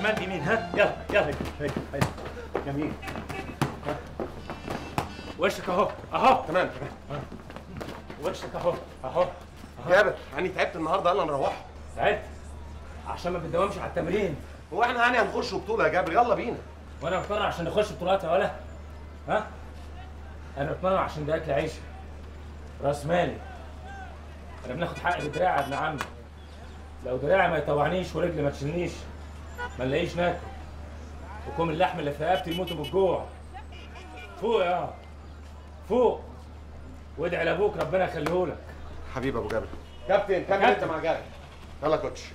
شمال يمين ها يلا يلا هيك هيك جميل وشك اهو اهو تمام تمام وشك اهو اهو جابر يعني تعبت النهارده يلا نروح تعبت عشان ما بتداومش على التمرين هو احنا يعني هنخش بطوله يا جابر يلا بينا وانا بتمرن عشان نخش بطولات يا ولا ها انا بتمرن عشان ده اكل عيش راس مالي انا بناخد حق بدراعي يا ابن عمي لو دراعي ما يطوعنيش ورجلي ما تشيلنيش ما نلاقيش ناكل وكم اللحم اللي في رقبتي يموتوا بالجوع فوق يا فوق وادعي لابوك ربنا يخليهولك حبيبي ابو جابر كابتن كمل انت مع جابر يلا يا كوتش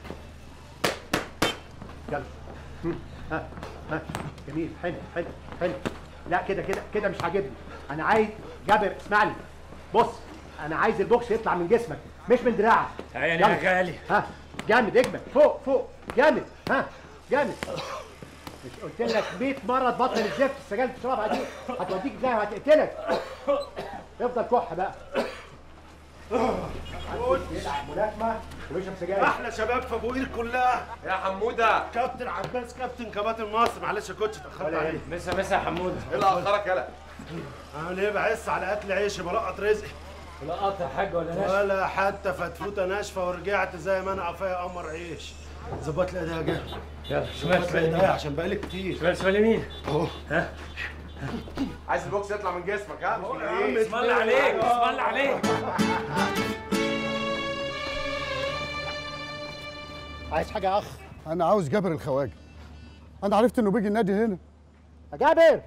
يلا هم، ها ها جميل حلو حلو حلو لا كده كده كده مش عاجبني انا عايز جابر اسمعني بص انا عايز البوكس يطلع من جسمك مش من دراعك عيني يلا. يا غالي ها جامد اجمد فوق فوق جامد ها جامد مش قلت لك 100 مره تبطل الزفت السجاير اللي بتشربها دي هتوديك ازاي وهتقتلك افضل كح بقى يلعب ملاكمه ويشرب سجاير احلى شباب في ابو قير كلها يا حموده كابتن عباس كابتن كباتن مصر معلش يا كوتش اتاخرت عليك مسا مسا يا حموده ايه اللي اخرك يلا عامل ايه بعس على اكل عيشي بلقط رزقي لا قطع حاجه ولا ناشف ولا حتى فتفوته ناشفه ورجعت زي ما انا قفايا قمر عيش ظبط لي ايديها جاي يلا شمال ظبط لي شمال ايديها يمين عشان بقالي كتير شمال شمال يمين اهو عايز البوكس يطلع من جسمك ها مش من يا عم ايديك اسم الله عليك اسم الله عليك عايز حاجه يا اخ انا عاوز جابر الخواجه انا عرفت انه بيجي النادي هنا يا جابر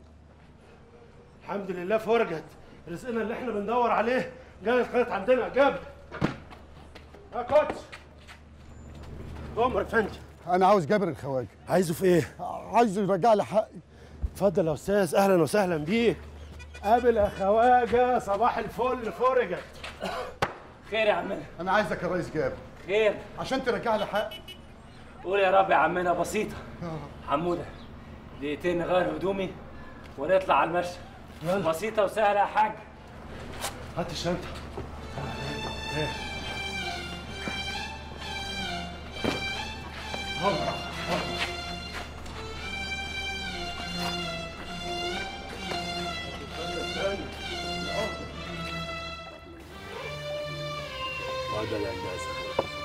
الحمد لله فرجت رزقنا اللي احنا بندور عليه جاي الخيط عندنا جاب يا كوتش عمر فندم انا عاوز جابر الخواجه عايزه في ايه؟ عايزه يرجع لي حقي اتفضل يا استاذ اهلا وسهلا بيك قابل يا خواجه صباح الفل فرجت خير يا عمنا انا عايزك يا ريس جابر خير عشان ترجع لي حقي قول يا رب يا عمنا بسيطة حمودة دقيقتين نغير هدومي ونطلع على المشي يلا. بسيطة وسهلة يا حاج هات الشنطه هذا الهندسه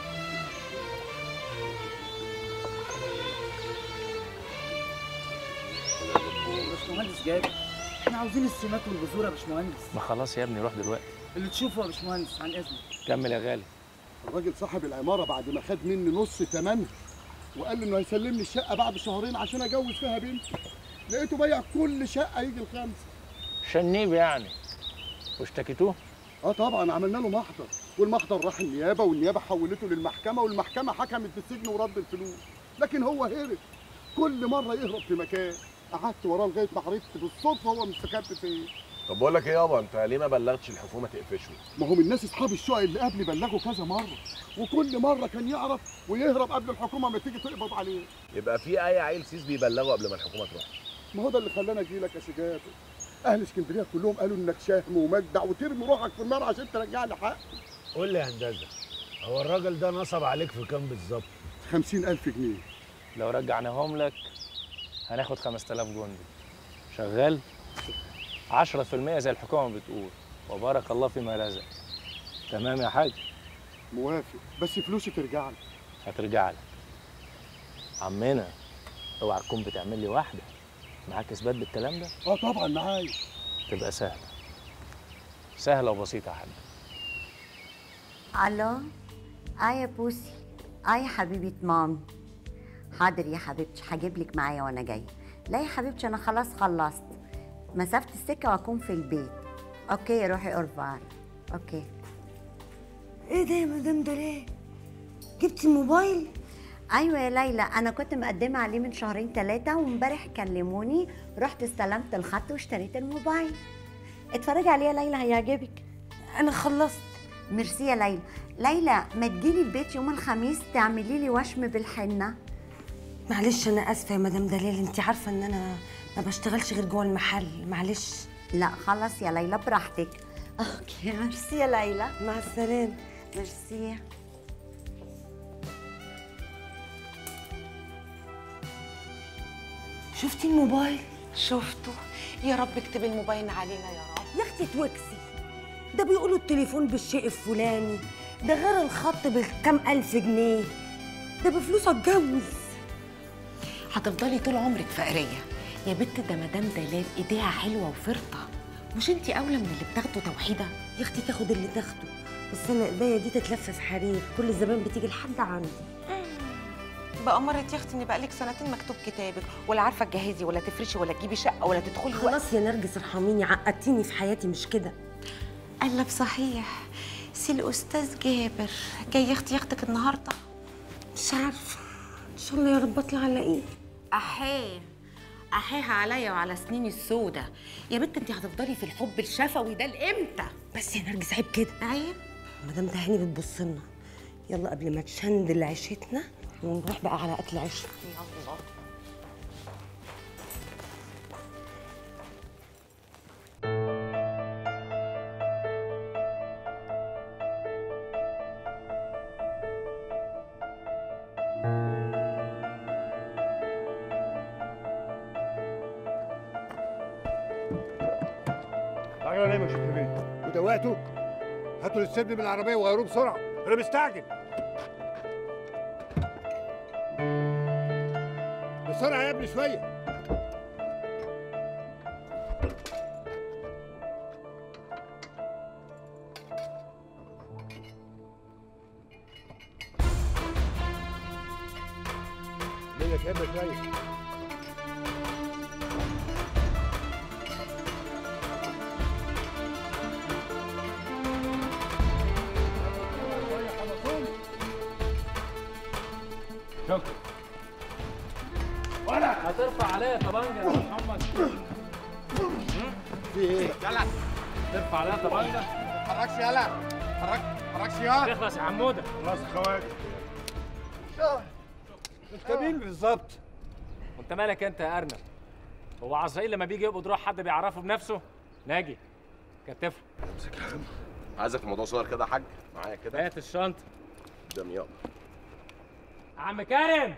باشمهندس جابر احنا عاوزين السمات والبذور يا باشمهندس ما خلاص يا ابني روح دلوقتي اللي تشوفه يا باشمهندس عن اذنك كمل يا غالي الراجل صاحب العماره بعد ما خد مني نص ثمنها وقال لي انه هيسلمني الشقه بعد شهرين عشان اجوز فيها بنتي لقيته بيع كل شقه يجي الخمسه شنيب يعني واشتكيتوه اه طبعا عملنا له محضر والمحضر راح النيابه والنيابه حولته للمحكمه والمحكمه حكمت بالسجن ورد الفلوس لكن هو هرب كل مره يهرب في مكان قعدت وراه لغايه ما عرفت بالصدفه هو مستخبي فين طب بقول لك ايه يابا انت ليه ما بلغتش الحكومه تقفشه ما هم الناس اصحاب الشقق اللي قبلي بلغوا كذا مره وكل مره كان يعرف ويهرب قبل الحكومه ما تيجي تقبض عليه يبقى في اي عيل سيس بيبلغه قبل ما الحكومه تروح ما هو ده اللي خلاني اجي لك يا سجاد اهل اسكندريه كلهم قالوا انك شهم ومجدع وترمي روحك في النار عشان ترجع لي حق قول لي يا هندسه هو الراجل ده نصب عليك في كام بالظبط؟ 50000 جنيه لو رجعناهم لك هناخد 5000 جندي شغال 10% زي الحكومة بتقول وبارك الله فيما رزق تمام يا حاج موافق بس فلوسي ترجع لي هترجع لك عمنا اوعى تكون بتعمل لي واحدة معاك اثبات بالكلام ده اه طبعا معايا تبقى سهلة سهلة وبسيطة يا حاج الو اه يا بوسي اه يا حبيبه مامي حاضر يا حبيبتي هجيب لك معايا وانا جايه لا يا حبيبتي انا خلاص خلصت مسافه السكه واكون في البيت اوكي روحي اورفار اوكي ايه ده يا مدام دلال جبتي الموبايل ايوه يا ليلى انا كنت مقدمه عليه من شهرين ثلاثه وامبارح كلموني رحت استلمت الخط واشتريت الموبايل اتفرجي عليه يا ليلى هيعجبك انا خلصت ميرسي يا ليلى ليلى ما تجيلي البيت يوم الخميس تعملي لي وشم بالحنه معلش انا اسفه يا مدام دلال انت عارفه ان انا ما بشتغلش غير جوه المحل معلش لا خلاص يا ليلى براحتك اوكي ميرسي يا ليلى مع السلامه ميرسي شفتي الموبايل شفته يا رب اكتب الموبايل علينا يا رب يا اختي توكسي ده بيقولوا التليفون بالشيء الفلاني ده غير الخط بكام الف جنيه ده بفلوس اتجوز هتفضلي طول عمرك فقريه يا بنت ده مدام دلال ايديها حلوه وفرطه مش انت اولى من اللي بتاخده توحيده يا اختي تاخد اللي تاخده بس انا ايديا دي تتلف في حرير كل زمان بتيجي لحد عندي بأمرة يا اختي ان بقالك سنتين مكتوب كتابك ولا عارفه تجهزي ولا تفرشي ولا تجيبي شقه ولا تدخلي وقت. خلاص يا نرجس ارحميني عقدتيني في حياتي مش كده قلب صحيح سي الاستاذ جابر جاي يا اختي ياخدك النهارده مش عارفه ان شاء الله يا رب اطلع على ايه احيه احيها عليا وعلى سنيني السودة يا بنت انت هتفضلي في الحب الشفوي ده لامتى بس يا نرجس عيب كده عيب مدام تهاني بتبص لنا يلا قبل ما تشندل عيشتنا ونروح بقى على اكل عيش يلا تعالوا ليه مش فاهمين وده وقته هاتوا السبن من العربيه وغيروه بسرعه انا مستعجل بسرعه يا ابني شويه منك يا ابني شويه شكرا ولا هترفع عليا طبنجة يا محمد في ايه؟ يلا ترفع عليا طبنجة حركش يلا حرك حركش يا تخلص يا حمودة خلاص خواجه انت مين بالظبط؟ وانت مالك انت يا ارنب هو عزرائيل لما بيجي يقبض روح حد بيعرفه بنفسه ناجي كتفه عايزك في موضوع صغير كده يا حاج معايا كده هات الشنطة قدام يلا عم كريم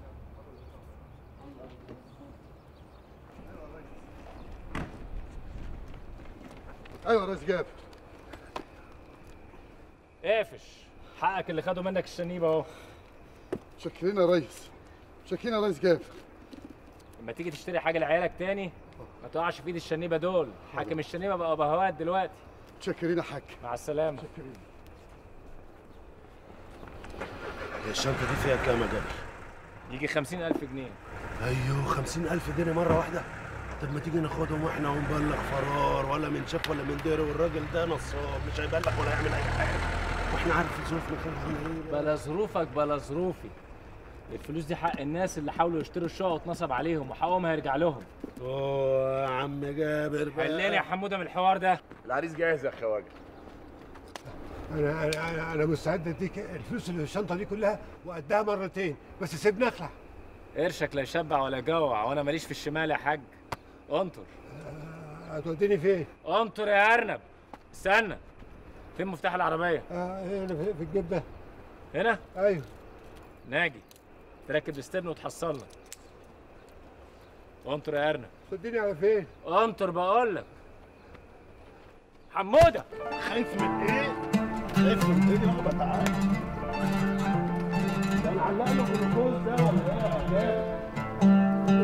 ايوه يا ريس جابر اقفش حقك اللي خده منك الشنيب اهو شاكرين يا ريس شاكرين يا ريس جابر لما تيجي تشتري حاجه لعيالك تاني ما تقعش في ايد الشنيبه دول حاكم الشنيبه بقى بهوات دلوقتي شاكرين يا حاج مع السلامه هي الشنطه دي فيها كام يا جابر يجي خمسين ألف جنيه ايوه خمسين ألف جنيه مرة واحدة طب ما تيجي ناخدهم واحنا ونبلغ فرار ولا من شاف ولا من دير والراجل ده نصاب مش هيبلغ ولا يعمل اي حاجة واحنا عارف ظروفنا كلها ايه بلا ظروفك بلا ظروفي الفلوس دي حق الناس اللي حاولوا يشتروا الشقق واتنصب عليهم وحقهم هيرجع لهم اوه يا عم جابر بقى. حلني يا حموده من الحوار ده العريس جاهز يا خواجه انا انا انا, أنا مستعد اديك الفلوس اللي في الشنطه دي كلها وقدها مرتين بس سيبني اخلع قرشك لا يشبع ولا يجوع وانا ماليش في الشمال يا حاج انطر هتوديني فين؟ انطر يا ارنب استنى فين مفتاح العربيه آه هنا في في الجيب ده هنا ايوه ناجي تركب الاستبن وتحصلنا انطر يا ارنب توديني على فين؟ انطر بقول لك حموده خايف من ايه؟ خايف من ايه يابا تعالى ده نعلق له جلوكوز ده ولا ايه يا جابر؟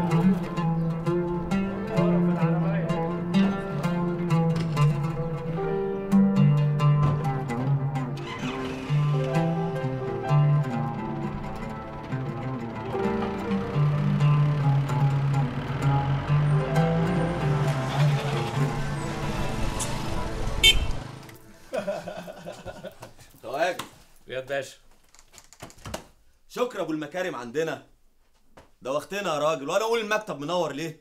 خواجه يا باشا شكر ابو المكارم عندنا ده وقتنا يا راجل وانا اقول المكتب منور ليه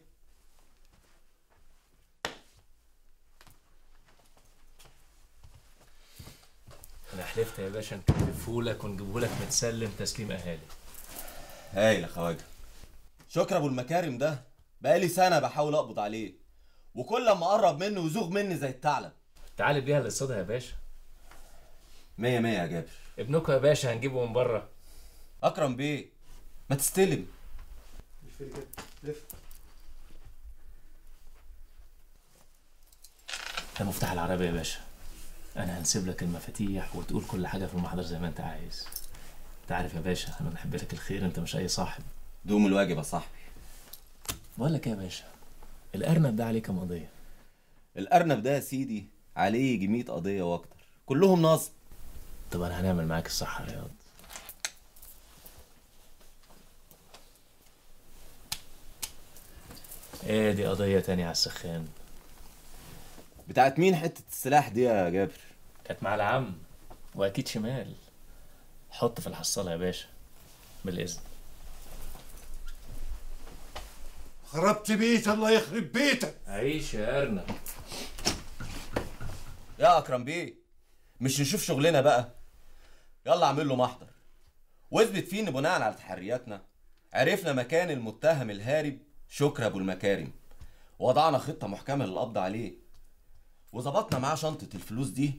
انا حلفت يا باشا نكلفهولك ونجيبهولك متسلم تسليم اهالي هايل يا خواجه شكر ابو المكارم ده بقالي سنه بحاول اقبض عليه وكل ما اقرب منه يزوغ مني زي الثعلب تعال بيها للصدى يا باشا مية مية يا جابر ابنكم يا باشا هنجيبه من بره اكرم بيه ما تستلم لي كده لف ده مفتاح العربية يا باشا أنا هنسيب لك المفاتيح وتقول كل حاجة في المحضر زي ما أنت عايز أنت عارف يا باشا أنا بحب لك الخير أنت مش أي صاحب دوم الواجب يا صاحبي بقول لك إيه يا باشا الأرنب ده عليه كام قضية الارنب ده يا سيدي عليه يجي 100 قضيه واكتر كلهم نصب طب أنا هنعمل معاك الصح يا رياض إيه دي قضية تانية على السخان بتاعت مين حته السلاح دي يا جابر كانت مع العم وأكيد شمال حط في الحصالة يا باشا بالإذن خربت بيت الله يخرب بيتك عيش يا أرنب يا اكرم بيه مش نشوف شغلنا بقى يلا اعمل له محضر واثبت فيه ان بناء على تحرياتنا عرفنا مكان المتهم الهارب شكر ابو المكارم وضعنا خطه محكمه للقبض عليه وظبطنا معاه شنطه الفلوس دي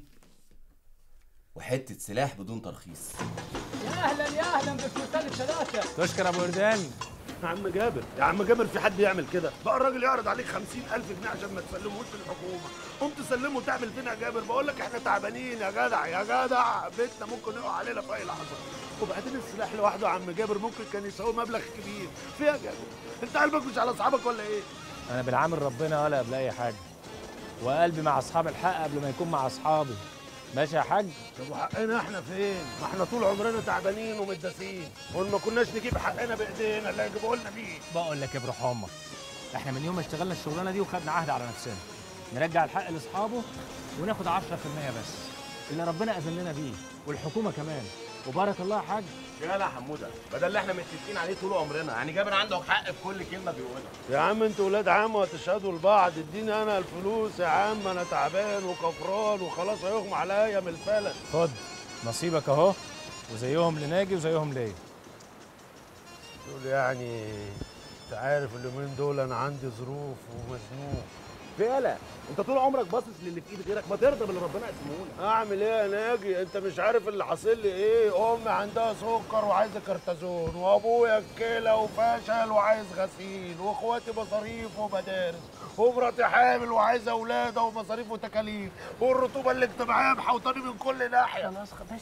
وحته سلاح بدون ترخيص يا أهلا يا أهلا بفلوسان الثلاثة تشكر أبو وردان يا عم جابر يا عم جابر في حد يعمل كده بقى الراجل يعرض عليك خمسين ألف جنيه عشان ما تسلمهوش للحكومة قوم تسلمه تعمل فينا يا جابر بقول لك احنا تعبانين يا جدع يا جدع بيتنا ممكن يقع علينا في أي لحظة وبعدين السلاح لوحده يا عم جابر ممكن كان يساوي مبلغ كبير فيها يا جابر انت قلبك مش على اصحابك ولا ايه؟ انا بالعامل ربنا ولا قبل اي حاجه وقلبي مع اصحاب الحق قبل ما يكون مع اصحابي ماشي يا حاج طب وحقنا احنا فين؟ ما احنا طول عمرنا تعبانين ومتداسين وما كناش نجيب حقنا بايدينا اللي هيجيبوا لنا بيه بقول لك يا بروح امك احنا من يوم ما اشتغلنا الشغلانه دي وخدنا عهد على نفسنا نرجع الحق لاصحابه وناخد 10% بس اللي ربنا اذن لنا بيه والحكومه كمان وبارك الله يا حاج يا لا حموده بدل اللي احنا متفقين عليه طول عمرنا يعني جابر عنده حق في كل كلمه بيقولها يا عم انتوا ولاد عم وهتشهدوا لبعض اديني انا الفلوس يا عم انا تعبان وكفران وخلاص هيغمى عليا من الفلس خد نصيبك اهو وزيهم لناجي وزيهم ليا دول يعني انت عارف اليومين دول انا عندي ظروف ومزنوق فعلا انت طول عمرك باصص للي في ايد غيرك ما ترضى باللي ربنا قسمه لك اعمل ايه يا ناجي انت مش عارف اللي حاصل لي ايه امي عندها سكر وعايزه كرتازون وابويا الكلى وفشل وعايز غسيل واخواتي مصاريف ومدارس ومراتي حامل وعايزه اولادها ومصاريف وتكاليف والرطوبه الاجتماعيه محوطاني من كل ناحيه خلاص بس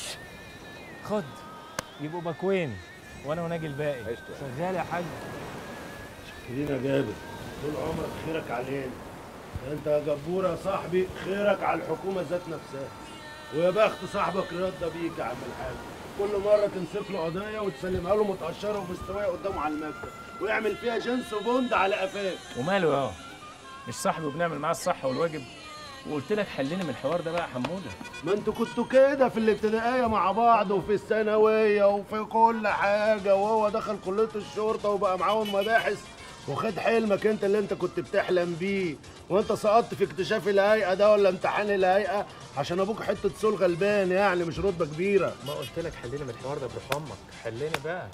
خد يبقوا باكوين وانا وناجي الباقي شغال يا حاج شاكرين يا جابر طول عمرك خيرك علينا انت يا جبور يا صاحبي خيرك على الحكومه ذات نفسها ويا بخت صاحبك رياض ده بيك يا عم الحاج كل مره تمسك له قضيه وتسلمها له متقشره ومستويه قدامه على المكتب ويعمل فيها جنس بوند على قفاك وماله اهو مش صاحبي وبنعمل معاه الصح والواجب وقلت لك حلني من الحوار ده بقى يا حموده ما انتوا كنتوا كده في الابتدائيه مع بعض وفي الثانويه وفي كل حاجه وهو دخل كليه الشرطه وبقى معاهم مباحث وخد حلمك انت اللي انت كنت بتحلم بيه وانت سقطت في اكتشاف الهيئه ده ولا امتحان الهيئه عشان ابوك حته سول غلبان يعني مش رتبه كبيره ما قلت لك حلني من الحوار ده بروح امك حلني بقى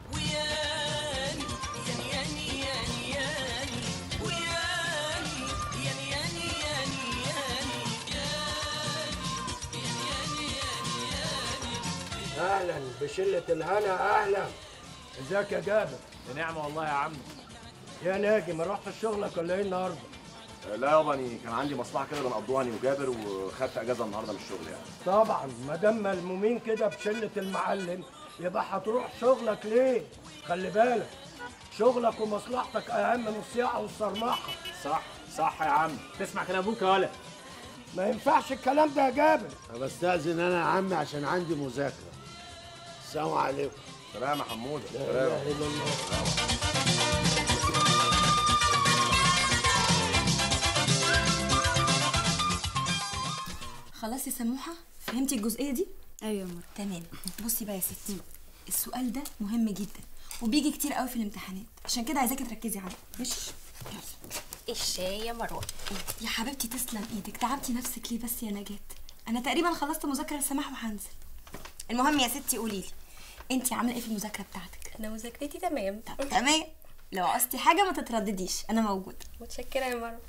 اهلا بشله الهنا اهلا ازيك يا جابر نعمه والله يا عم يا ناجي ما رحتش شغلك ولا ايه النهارده لا يابا اني كان عندي مصلحه كده بنقضوها اني وجابر وخدت اجازه النهارده من الشغل يعني طبعا ما دام ملمومين كده بشله المعلم يبقى هتروح شغلك ليه خلي بالك شغلك ومصلحتك اهم من الصياعه والصرمحه صح صح يا عم تسمع كلام ابوك يا ولد ما ينفعش الكلام ده يا جابر بستأذن انا يا عمي عشان عندي مذاكره السلام عليكم سلام يا حموده لا سلام اله الا الله خلاص يا سموحه فهمتي الجزئيه دي ايوه يا مروه تمام بصي بقى يا ستي السؤال ده مهم جدا وبيجي كتير قوي في الامتحانات عشان كده عايزاكي تركزي عليه ماشي الشاي يا مروه يا حبيبتي تسلم ايدك تعبتي نفسك ليه بس يا نجاة انا تقريبا خلصت مذاكره لسماح وهنزل المهم يا ستي قولي لي انت عامله ايه في المذاكره بتاعتك انا مذاكرتي تمام طب تمام لو عوزتي حاجه ما تتردديش انا موجوده متشكره يا مروه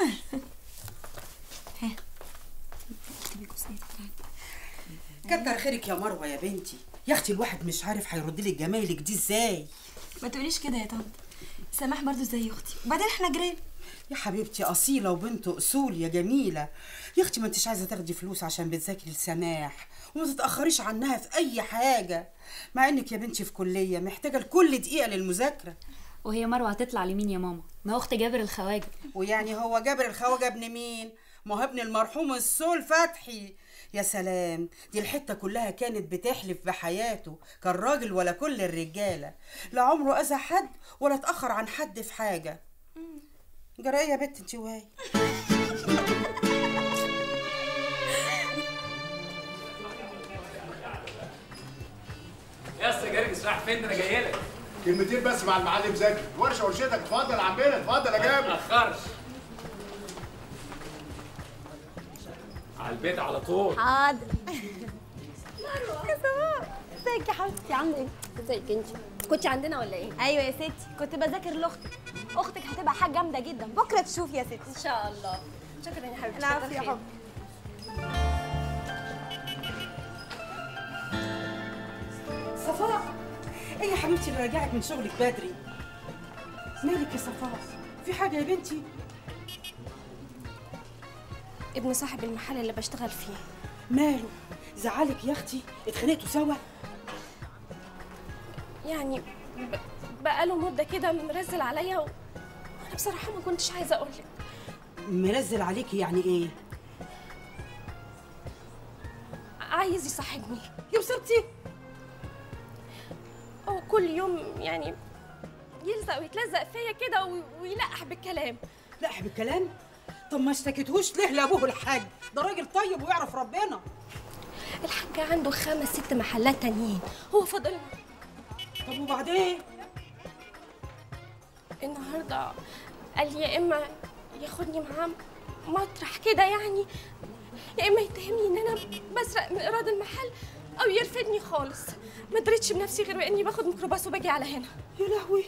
ها اكتبي الجزئيه بتاعتك كتر خيرك يا مروه يا بنتي يا اختي الواحد مش عارف هيرد لك جمايلك دي ازاي ما تقوليش كده يا طنط سماح برضو زي اختي وبعدين احنا جيران يا حبيبتي اصيله وبنت اصول يا جميله يا اختي ما انتش عايزه تاخدي فلوس عشان بتذاكري لسماح وما تتاخريش عنها في اي حاجه مع انك يا بنتي في كليه محتاجه لكل دقيقه للمذاكره وهي مروه هتطلع لمين يا ماما ما هو اخت جابر الخواجه ويعني هو جابر الخواجه ابن مين ما هو ابن المرحوم السول فتحي يا سلام دي الحته كلها كانت بتحلف بحياته كان راجل ولا كل الرجاله لا عمره اذى حد ولا اتاخر عن حد في حاجه جرى ايه يا بت انت وهي يا اسطى جرجس رايح فين ده انا جاي لك كلمتين بس مع المعلم زكي ورشه ورشتك اتفضل يا عمنا اتفضل يا جابر ما تاخرش على البيت على طول حاضر يا سماء ازيك يا حبيبتي عامله ايه؟ ازيك انت؟ كنت عندنا ولا ايه؟ ايوه يا ستي كنت بذاكر لاختك اختك هتبقى حاجه جامده جدا بكره تشوفي يا ستي ان شاء الله شكرا يا حبيبتي العفو يا حبيبتي صفاء ايه يا حبيبتي اللي راجعك من شغلك بدري مالك يا صفاء في حاجه يا بنتي ابن صاحب المحل اللي بشتغل فيه ماله زعلك يا اختي اتخانقتوا سوا يعني ب... بقاله مده كده مرزل عليا و... وانا بصراحه ما كنتش عايزه اقول لك منزل عليكي يعني ايه عايز يصاحبني يا بصرتي هو كل يوم يعني يلزق ويتلزق فيا كده و... ويلقح بالكلام لقح بالكلام طب ما اشتكيتهوش ليه لابوه الحاج ده راجل طيب ويعرف ربنا الحاج عنده خمس ست محلات تانيين هو فاضل طب وبعدين النهارده قال لي يا اما ياخدني معاه مطرح كده يعني يا اما يتهمني ان انا بسرق من ايراد المحل او يرفدني خالص ما دريتش بنفسي غير باني باخد ميكروباص وباجي على هنا يا لهوي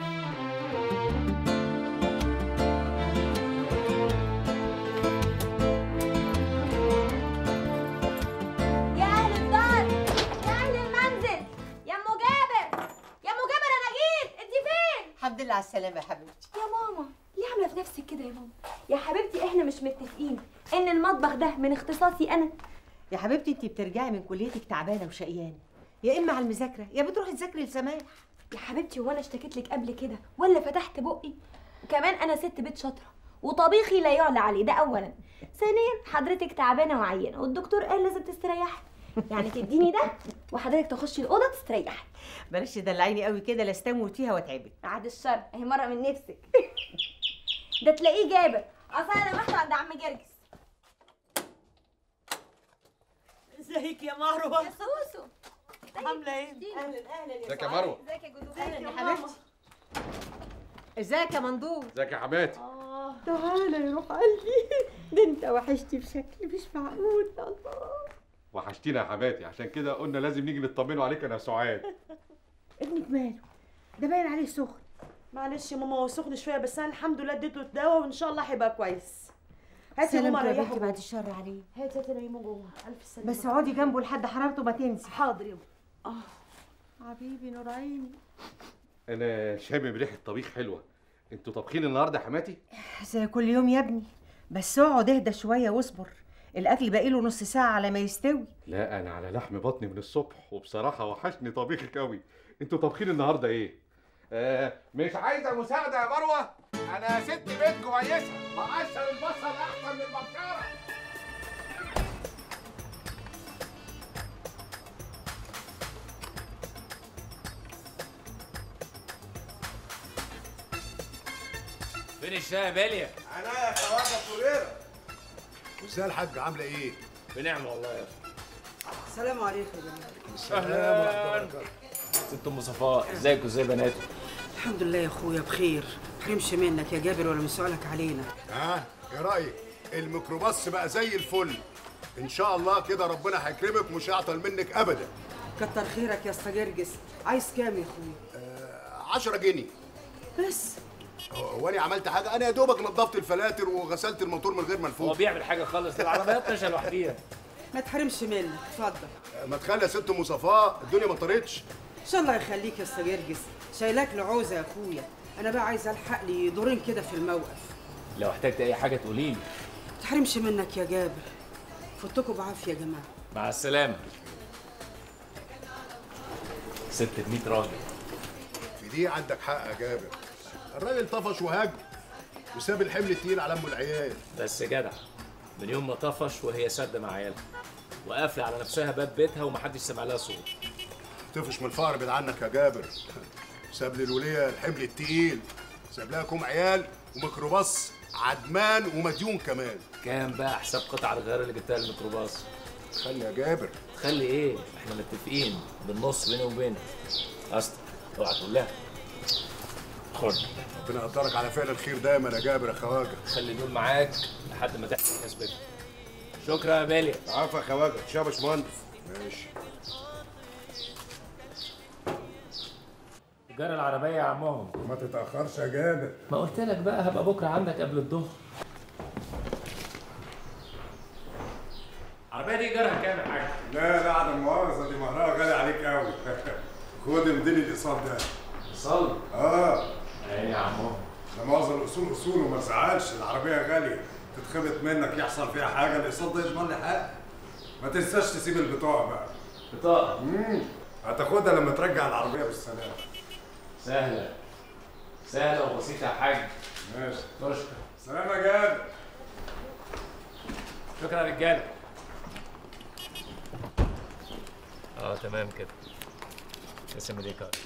يا اهل الدار يا اهل المنزل يا ام جابر يا ام جابر انا جيت انت فين الحمد لله على السلامة يا حبيبتي يا ماما ليه عامله في نفسك كده يا ماما يا حبيبتي احنا مش متفقين ان المطبخ ده من اختصاصي انا يا حبيبتي انت بترجعي من كليتك تعبانة وشقيانة يا اما على المذاكرة يا بتروحي تذاكري لسماح يا حبيبتي هو انا اشتكيت لك قبل كده ولا فتحت بقي وكمان انا ست بيت شاطره وطبيخي لا يعلى عليه ده اولا ثانيا حضرتك تعبانه وعيانه والدكتور قال لازم تستريحي يعني تديني ده وحضرتك تخشي الاوضه تستريحي بلاش تدلعيني قوي كده لا استموت فيها واتعبك بعد الشر اهي مره من نفسك ده تلاقيه جابر اصل انا لمحته عند عم جرجس ازيك يا مروه يا سوسو عامله ايه اهلا اهلا يا ازيك يا مروه ازيك يا جدو اهلا يا حبيبتي ازيك يا مندور ازيك يا حماتي اه تعالى يا روح قلبي ده انت وحشتي بشكل مش معقول الله وحشتينا يا حماتي عشان كده قلنا لازم نيجي نطمنوا عليك انا سعاد ابنك ماله ده باين عليه سخن معلش يا ماما هو سخن شويه بس انا الحمد لله اديته الدواء وان شاء الله هيبقى كويس هاتي يا سلامته ماما يا ريحه بنتي جوه. بعد الشر عليه هاتي هاتي نيمه جوه الف سلامه بس اقعدي جنبه لحد حرارته ما تنزل حاضر يابا اه حبيبي نور عيني انا شامم ريحه طبيخ حلوه انتوا طابخين النهارده يا حماتي زي كل يوم يا ابني بس اقعد اهدى شويه واصبر الاكل باقي له نص ساعه على ما يستوي لا انا على لحم بطني من الصبح وبصراحه وحشني طبيخك قوي انتوا طابخين النهارده ايه آه مش عايزه مساعده يا مروه انا ست بيت كويسه بقشر البصل احسن من البشاره فين الشاي يا باليا انا يا خواجه فريرة ازاي الحاج عامله ايه بنعمه والله يا اخي السلام عليكم يا جماعه اهلا ست ام صفاء ازيكم ازاي بناتي الحمد لله يا اخويا بخير حرمش منك يا جابر ولا من سؤالك علينا ها ايه رايك الميكروباص بقى زي الفل ان شاء الله كده ربنا هيكرمك مش هيعطل منك ابدا كتر خيرك يا اسطى جرجس عايز كام يا اخويا 10 جنيه بس هو انا عملت حاجه انا يا دوبك نظفت الفلاتر وغسلت الموتور من غير ما هو نفوق بيعمل حاجه خالص العربيات ماشيه لوحديها ما تحرمش منك اتفضل ما تخلي يا ست ام صفاء الدنيا ما طارتش ان شاء الله يخليك يا اسطى جرجس شايلاك لعوزه يا اخويا انا بقى عايزه الحق لي دورين كده في الموقف لو احتجت اي حاجه تقولي لي تحرمش منك يا جابر فوتكوا بعافيه يا جماعه مع السلامه ست ب 100 راجل في دي عندك حق يا جابر الراجل طفش وهاجم وساب الحمل التقيل على ام العيال بس جدع من يوم ما طفش وهي سادة مع عيالها وقافله على نفسها باب بيتها ومحدش سمع لها صوت طفش من الفقر بعيد عنك يا جابر ساب للولية الحمل التقيل ساب لها كوم عيال وميكروباص عدمان ومديون كمان كام بقى حساب قطع الغيار اللي جبتها الميكروباص خلي يا جابر خلي ايه احنا متفقين بالنص بيني وبينك اصلا اوعى تقول لها خد ربنا يقدرك على فعل الخير دايما يا جابر يا خواجه خلي دول معاك لحد ما تحصل كسبتك شكرا يا بالي عفا يا خواجه يا باشمهندس ماشي جرى العربية يا عمهم ما تتأخرش يا جابر ما قلت لك بقى هبقى بكرة عندك قبل الظهر العربية دي جرها كام يا حاج؟ لا لا عدم مؤاخذة دي مهرها غالي عليك قوي خد مديني الايصال ده ايصال؟ اه عيني يا عمهم لا مؤاخذة الاصول اصول وما تزعلش العربية غالية تتخبط منك يحصل فيها حاجة الايصال ده يضمن لي حق ما تنساش تسيب البطاقة بقى بطاقة؟ امم هتاخدها لما ترجع العربية بالسلامة سهلة سهلة وبسيطة يا حاج ماشي تشكر سلام يا جابر شكرا يا رجالة اه تمام كده اسم ايديك اهو.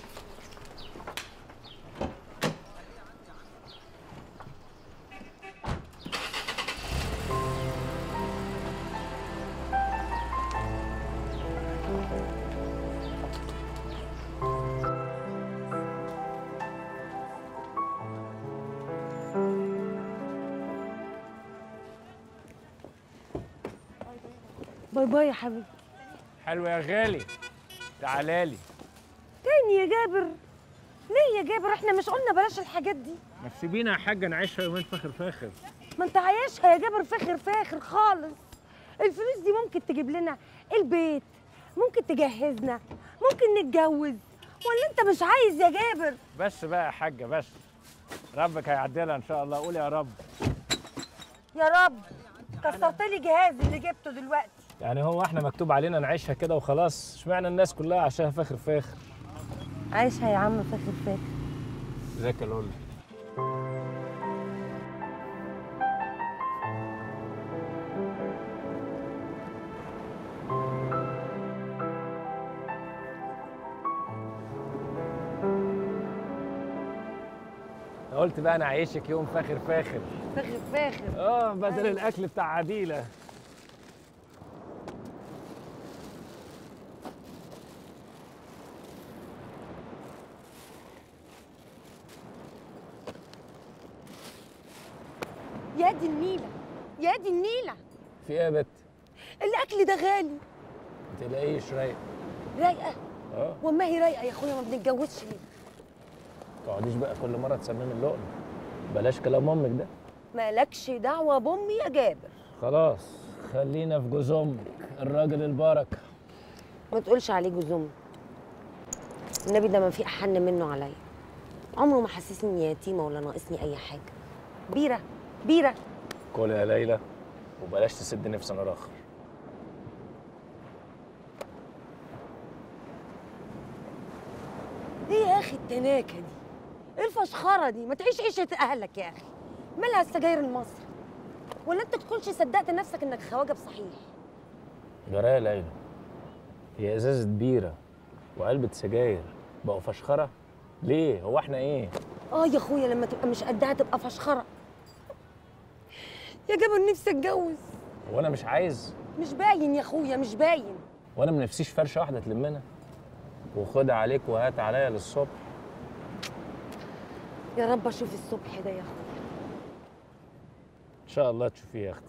باي باي يا حبيبي حلو يا غالي تعالى لي تاني يا جابر ليه يا جابر احنا مش قلنا بلاش الحاجات دي ما تسيبينا يا حاجه نعيشها يومين فاخر فاخر ما انت عايشها يا جابر فاخر فاخر خالص الفلوس دي ممكن تجيب لنا البيت ممكن تجهزنا ممكن نتجوز ولا انت مش عايز يا جابر بس بقى يا حاجه بس ربك هيعدلها ان شاء الله قول يا رب يا رب كسرت لي جهازي اللي جبته دلوقتي يعني هو احنا مكتوب علينا نعيشها كده وخلاص اشمعنى الناس كلها عشان فاخر فاخر عايشها يا عم فاخر فاخر ازيك يا لولا أنا قلت بقى انا عايشك يوم فاخر فاخر فاخر فاخر اه بدل الاكل بتاع عديله يا دي النيلة يا دي النيلة في ايه يا بت الأكل ده غالي ما تلاقيش رايق رايقة اه وما هي رايقة يا أخويا ما بنتجوزش ليه ما تقعديش بقى كل مره تسممي اللقمه بلاش كلام امك ده مالكش دعوة بأمي يا جابر خلاص خلينا في جوز امك الراجل البركه ما تقولش عليه جوز أمي النبي ده ما في أحن منه عليا عمره ما حسسني إني يتيمة ولا ناقصني أي حاجة بيرة بيرة كل يا ليلى وبلاش تسد نفس انا راخر ايه يا اخي التناكه دي ايه الفشخره دي ما تعيش عيشه اهلك يا اخي مالها السجاير المصري ولا انت تكونش صدقت نفسك انك خواجه بصحيح جرايه يا ليلى هي ازازه بيره وعلبه سجاير بقوا فشخره ليه هو احنا ايه اه يا اخويا لما تبقى مش قدها تبقى فشخره يا جابر نفسي اتجوز هو انا مش عايز مش باين يا اخويا مش باين وانا ما نفسيش فرشه واحده تلمنا وخد عليك وهات عليا للصبح يا رب اشوف الصبح ده يا اخويا ان شاء الله تشوفيه يا اختي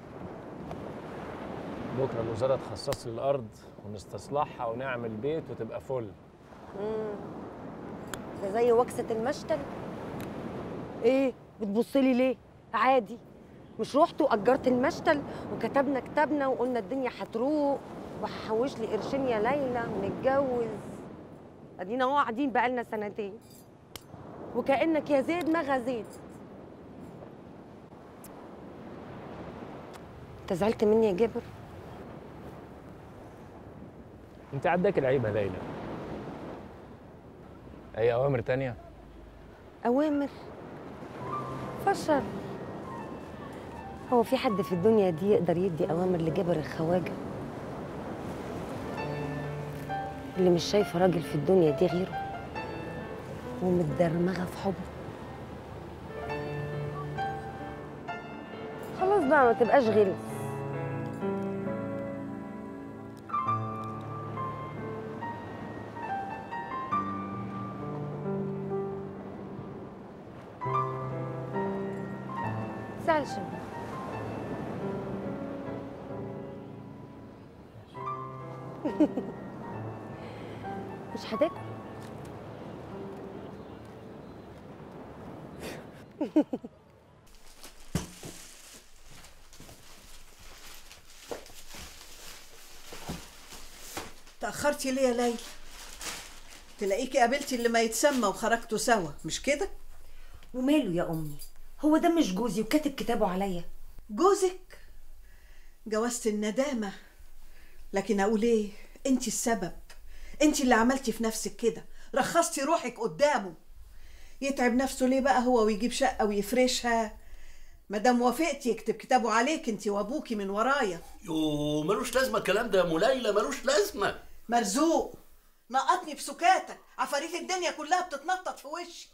بكره الوزاره تخصص لي الارض ونستصلحها ونعمل بيت وتبقى فل مم. ده زي وكسه المشتل ايه بتبصلي ليه عادي مش رحت واجرت المشتل وكتبنا كتابنا وقلنا الدنيا هتروق وهحوش لي قرشين يا ليلى ونتجوز ادينا اهو قاعدين بقالنا سنتين وكانك يا زيد ما غزيت انت زعلت مني يا جابر انت عداك العيب يا ليلى اي اوامر تانية اوامر فشل هو في حد في الدنيا دي يقدر يدي اوامر لجابر الخواجه اللي مش شايفه راجل في الدنيا دي غيره ومتدرمغه في حبه خلاص بقى ما تبقاش غلس زعل شو مش هتاكل تأخرتي ليه يا ليلى؟ تلاقيكي قابلتي اللي ما يتسمى وخرجتوا سوا مش كده؟ وماله يا امي هو ده مش جوزي وكاتب كتابه عليا جوزك جوازة الندامة لكن أقول إيه؟ أنت السبب أنت اللي عملتي في نفسك كده رخصتي روحك قدامه يتعب نفسه ليه بقى هو ويجيب شقة ويفرشها مادام وافقتي يكتب كتابه عليك انت وابوكي من ورايا يو ملوش لازمه الكلام ده يا ام ليلى ملوش لازمه مرزوق نقطني بسكاتك عفاريت الدنيا كلها بتتنطط في وشي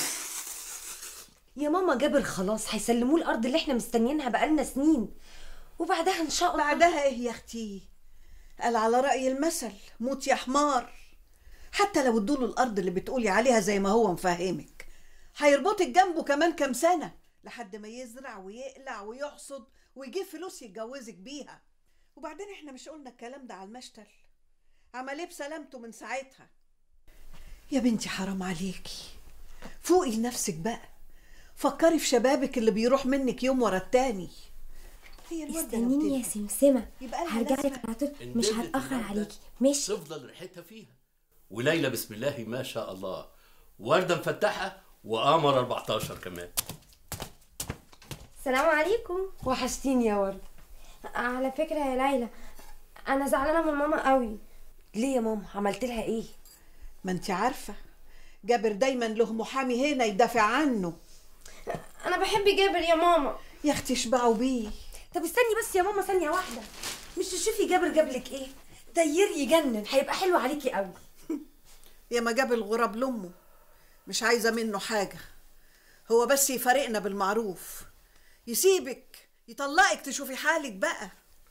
يا ماما جابر خلاص هيسلموه الارض اللي احنا مستنيينها بقالنا سنين وبعدها ان شاء الله بعدها ايه يا اختي قال على رأي المثل موت يا حمار حتى لو ادوله الارض اللي بتقولي عليها زي ما هو مفهمك هيربطك جنبه كمان كام سنة لحد ما يزرع ويقلع ويحصد ويجيب فلوس يتجوزك بيها وبعدين احنا مش قلنا الكلام ده على المشتل عمل ايه بسلامته من ساعتها يا بنتي حرام عليكي فوقي لنفسك بقى فكري في شبابك اللي بيروح منك يوم ورا التاني هي الوردة استنيني يا سمسمة يبقى لها هرجع لازمة. لك على طول مش هتأخر عليكي ماشي تفضل ريحتها فيها وليلى بسم الله ما شاء الله ورده مفتحه وقمر 14 كمان السلام عليكم وحشتيني يا ورد على فكرة يا ليلى أنا زعلانة من ماما قوي ليه يا ماما عملت لها ايه ما انت عارفة جابر دايما له محامي هنا يدافع عنه أنا بحب جابر يا ماما يا اختي اشبعوا بيه طب استني بس يا ماما ثانيه واحده مش تشوفي جابر جابلك ايه دير يجنن هيبقى حلو عليكي قوي يا ما جاب الغراب لامه مش عايزة منه حاجة هو بس يفارقنا بالمعروف يسيبك يطلقك تشوفي حالك بقى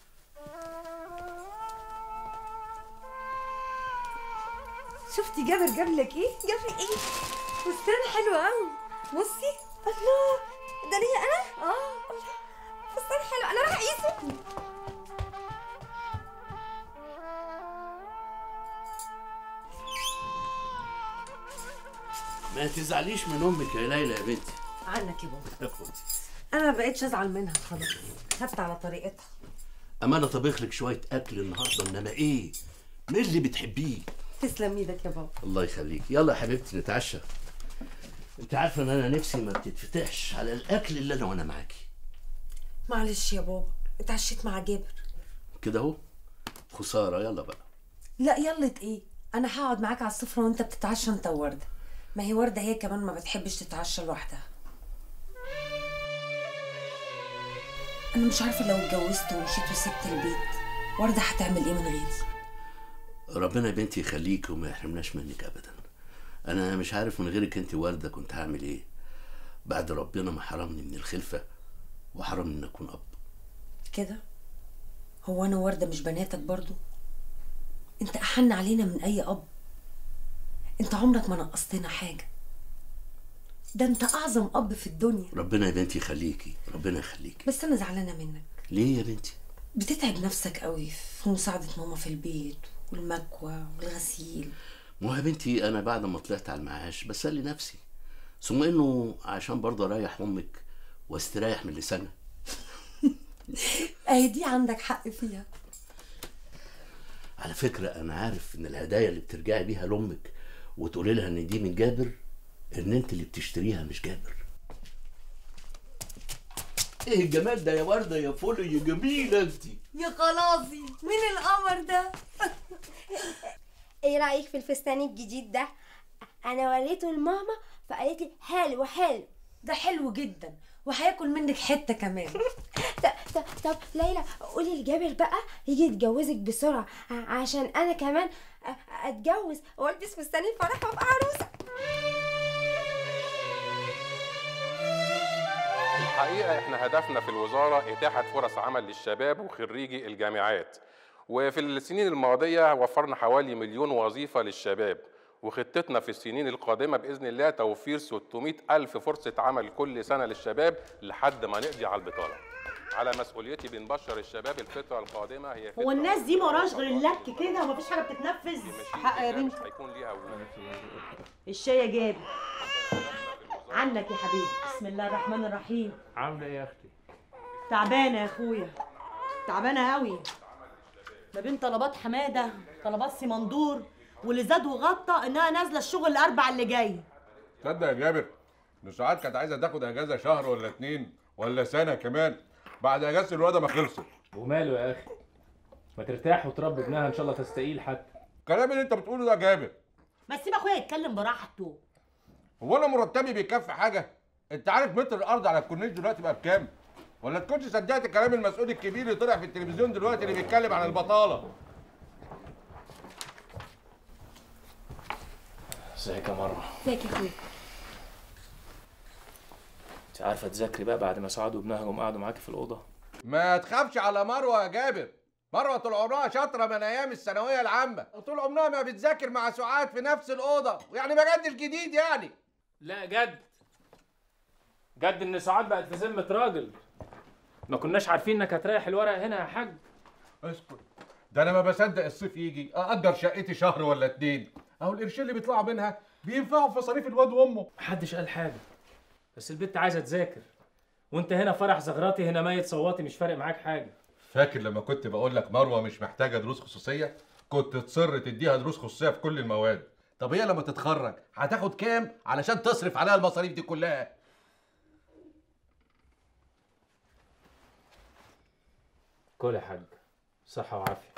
شفتي جابر جابلك ايه جابلك ايه فستان حلو قوي بصي الله ده ليا انا اه الله فستان حلو انا راح اقيسه ما تزعليش من امك يا ليلى يا بنتي عنك يا بابا يا اخوتي انا ما بقتش ازعل منها خلاص خدت على طريقتها اما انا طبخ لك شويه اكل النهارده انما ايه من اللي بتحبيه تسلم ايدك يا بابا الله يخليك يلا يا حبيبتي نتعشى انت عارفه ان انا نفسي ما بتتفتحش على الاكل الا انا وانا معاكي معلش يا بابا اتعشيت مع جابر كده اهو خساره يلا بقى لا يلا ايه انا هقعد معاك على السفره وانت بتتعشى انت وورده ما هي ورده هي كمان ما بتحبش تتعشى لوحدها انا مش عارفه لو اتجوزت ومشيت وسبت البيت ورده هتعمل ايه من غيري ربنا يا بنتي يخليك وما يحرمناش منك ابدا انا مش عارف من غيرك انت ورده كنت هعمل ايه بعد ربنا ما حرمني من الخلفه وحرمني ان اكون اب كده هو انا ورده مش بناتك برضو انت احن علينا من اي اب انت عمرك ما نقصتنا حاجه ده انت اعظم اب في الدنيا ربنا يا بنتي يخليكي ربنا يخليكي بس انا زعلانه منك ليه يا بنتي بتتعب نفسك قوي في مساعده ماما في البيت والمكوى والغسيل ما هو يا بنتي انا بعد ما طلعت على المعاش بسلي نفسي ثم انه عشان برضه اريح امك واستريح من لسانها اهي دي عندك حق فيها على فكره انا عارف ان الهدايا اللي بترجعي بيها لامك وتقولي لها ان دي من جابر ان انت اللي بتشتريها مش جابر ايه الجمال ده يا ورده يا فل يا جميله انت يا خلاصي مين القمر ده ايه رايك في الفستان الجديد ده انا وريته لماما فقالت لي حلو حلو ده حلو جدا وهياكل منك حته كمان طب, طب, طب ليلى قولي لجابر بقى يجي يتجوزك بسرعه ع- عشان انا كمان أ- اتجوز والبس فستان الفرح وابقى عروسه الحقيقة احنا هدفنا في الوزارة إتاحة فرص عمل للشباب وخريجي الجامعات وفي السنين الماضية وفرنا حوالي مليون وظيفة للشباب وخطتنا في السنين القادمة بإذن الله توفير 600 ألف فرصة عمل كل سنة للشباب لحد ما نقضي على البطالة على مسؤوليتي بنبشر الشباب الفترة القادمة هي هو الناس دي موراش غير اللك كده ومفيش حاجه بتتنفذ حق يا بنت هيكون ليها وجود الشاي يا جابر عنك يا حبيبي بسم الله الرحمن الرحيم عامله ايه يا اختي تعبانه يا اخويا تعبانه قوي ما بين طلبات حماده طلبات سيمندور واللي زاد وغطى انها نازله الشغل الاربع اللي جاي تصدق يا جابر ان سعاد كانت عايزه تاخد اجازه شهر ولا اتنين ولا سنه كمان بعد اجازه الواد ما خلصت وماله يا اخي ما ترتاح وتربي ابنها ان شاء الله تستقيل حتى الكلام اللي انت بتقوله ده جابر ما تسيب اخويا يتكلم براحته هو انا مرتبي بيكفي حاجه انت عارف متر الارض على الكورنيش دلوقتي بقى بكام ولا تكونش صدقت كلام المسؤول الكبير اللي طلع في التلفزيون دلوقتي اللي بيتكلم عن البطاله ازيك يا مروه ازيك يا اخويا انت عارفه تذاكري بقى بعد ما سعاد وابنها جم قعدوا معاكي في الاوضه ما تخافش على مروه يا جابر مروه طول عمرها شاطره من ايام الثانويه العامه طول عمرها ما بتذاكر مع سعاد في نفس الاوضه يعني ما جدش جديد يعني لا جد جد ان سعاد بقت في ذمه راجل ما كناش عارفين انك هتريح الورق هنا يا حاج اسكت ده انا ما بصدق الصيف يجي ااجر شقتي شهر ولا اتنين اهو القرشين اللي بيطلعوا منها بينفعوا في مصاريف الواد وامه محدش قال حاجه بس البنت عايزه تذاكر وانت هنا فرح زغراتي هنا ميت صواتي مش فارق معاك حاجه فاكر لما كنت بقول لك مروه مش محتاجه دروس خصوصيه كنت تصر تديها دروس خصوصيه في كل المواد طب هي لما تتخرج هتاخد كام علشان تصرف عليها المصاريف دي كلها كل يا حاج صحه وعافيه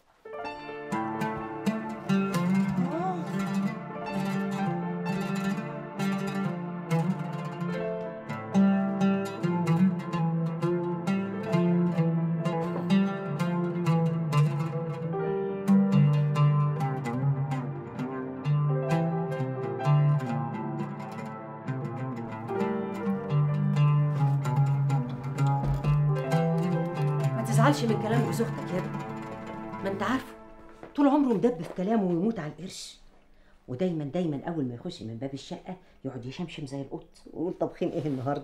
ما تزعلش من كلام جوز اختك يا ابني ما انت عارفه طول عمره مدب في كلامه ويموت على القرش ودايما دايما اول ما يخش من باب الشقه يقعد يشمشم زي القط ويقول طبخين ايه النهارده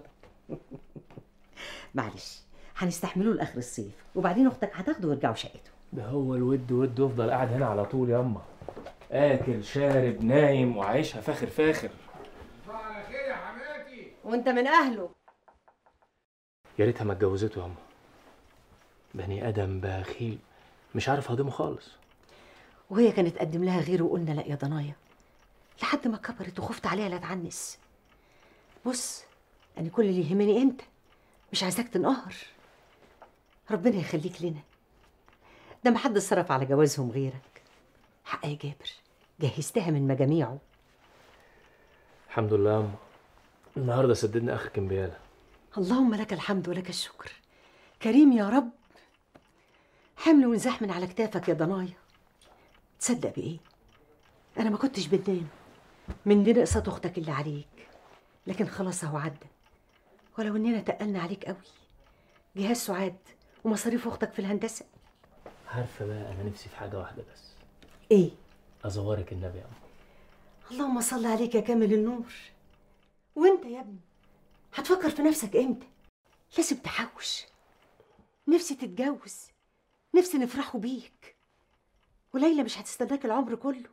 معلش هنستحمله لاخر الصيف وبعدين اختك هتاخده ويرجعوا شقته ده هو الود ود يفضل قاعد هنا على طول ياما اكل شارب نايم وعايشها فاخر فاخر على خير يا حماتي وانت من اهله يا ريتها ما اتجوزته ياما بني ادم بخيل مش عارف هضمه خالص وهي كانت تقدم لها غيره وقلنا لا يا ضنايا لحد ما كبرت وخفت عليها لا تعنس بص انا كل اللي يهمني انت مش عايزاك تنقهر ربنا يخليك لنا ده ما حد صرف على جوازهم غيرك حق يا جابر جهزتها من مجاميعه الحمد لله ياما النهارده سددنا اخر كمبياله اللهم لك الحمد ولك الشكر كريم يا رب حمل ونزاح من على كتافك يا ضنايا تصدق بايه انا ما كنتش بتنام من دي نقصة اختك اللي عليك لكن خلاص اهو عدى ولو اننا تقلنا عليك قوي جهاز سعاد ومصاريف اختك في الهندسه عارفه بقى انا نفسي في حاجه واحده بس ايه ازورك النبي يا أما. اللهم صل عليك يا كامل النور وانت يا ابني هتفكر في نفسك امتى لازم تحوش نفسي تتجوز نفسي نفرحوا بيك وليلى مش هتستناك العمر كله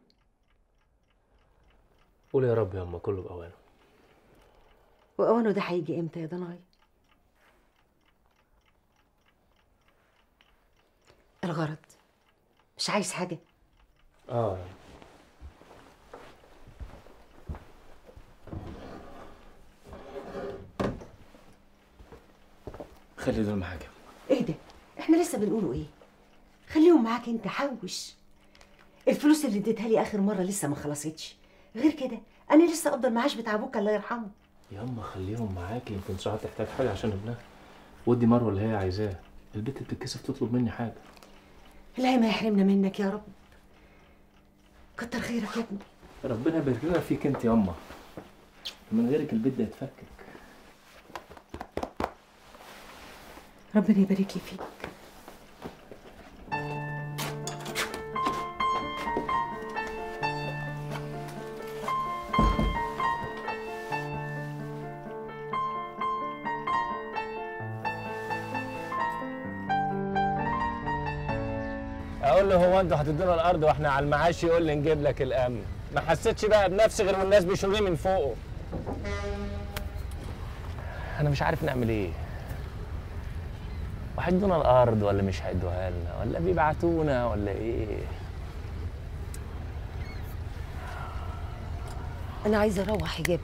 قول يا رب يا اما كله باوانه واوانه ده هيجي امتى يا ضناي الغرض مش عايز حاجه اه خلي دول معاك ايه ده احنا لسه بنقوله ايه خليهم معاك انت حوش الفلوس اللي اديتها لي اخر مره لسه ما خلصتش غير كده انا لسه قبض المعاش بتاع ابوك الله يرحمه ياما خليهم معاك يمكن ساعات تحتاج حاجه عشان ابنها ودي مروه اللي هي عايزاه البنت بتتكسف تطلب مني حاجه لا ما يحرمنا منك يا رب كتر خيرك يا ابني ربنا يبارك لنا فيك انت ياما من غيرك البيت ده يتفكك ربنا يبارك لي فيك اقول له هو انتوا هتدونا الارض واحنا على المعاش يقول لي نجيب لك الامن ما حسيتش بقى بنفسي غير والناس بيشيلوني من فوقه انا مش عارف نعمل ايه وهيدونا الارض ولا مش هيدوها لنا ولا بيبعتونا ولا ايه انا عايزه اروح يا جابر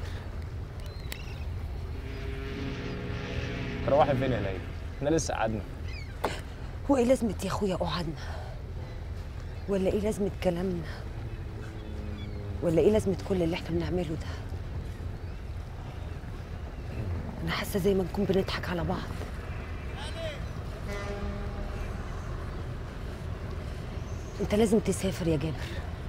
تروحي فين يا ليلى احنا لسه قعدنا وايه لازمه يا اخويا قعدنا ولا ايه لازمه كلامنا ولا ايه لازمه كل اللي احنا بنعمله ده انا حاسه زي ما نكون بنضحك على بعض انت لازم تسافر يا جابر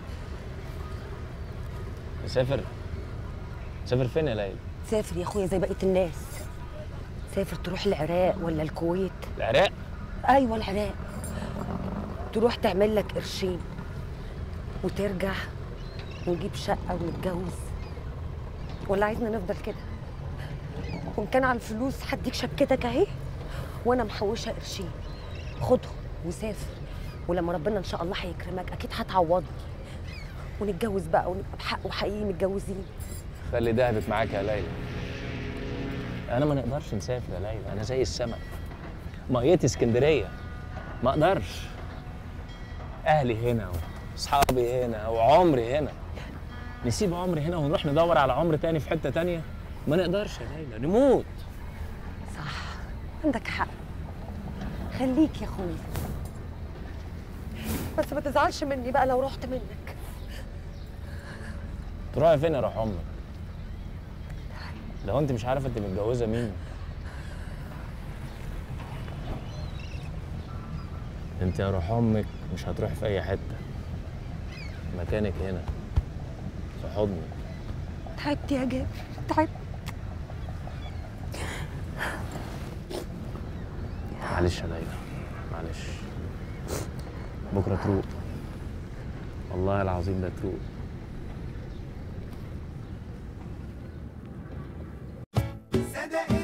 نسافر نسافر فين يا ليلى سافر يا اخويا زي بقيه الناس سافر تروح العراق ولا الكويت العراق ايوه العراق تروح تعمل لك قرشين وترجع ونجيب شقه ونتجوز ولا عايزنا نفضل كده وان كان على الفلوس هديك شبكتك اهي وانا محوشه قرشين خدهم وسافر ولما ربنا ان شاء الله هيكرمك اكيد هتعوضني ونتجوز بقى ونبقى بحق وحقيقي متجوزين خلي دهبك معاك يا ليلى انا ما نقدرش نسافر يا ليلى انا زي السمك ميتي اسكندريه ما اقدرش اهلي هنا واصحابي هنا وعمري هنا نسيب عمري هنا ونروح ندور على عمر تاني في حته تانيه ما نقدرش يا ليلى نموت صح عندك حق خليك يا اخويا بس ما تزعلش مني بقى لو رحت منك تروحي فين يا روح امك لو انت مش عارفه انت متجوزه مين انت يا روح امك مش هتروح في اي حته مكانك هنا في حضني تعبت يا جابر تعبت معلش يا ليلى معلش بكره تروق والله العظيم ده تروق صدق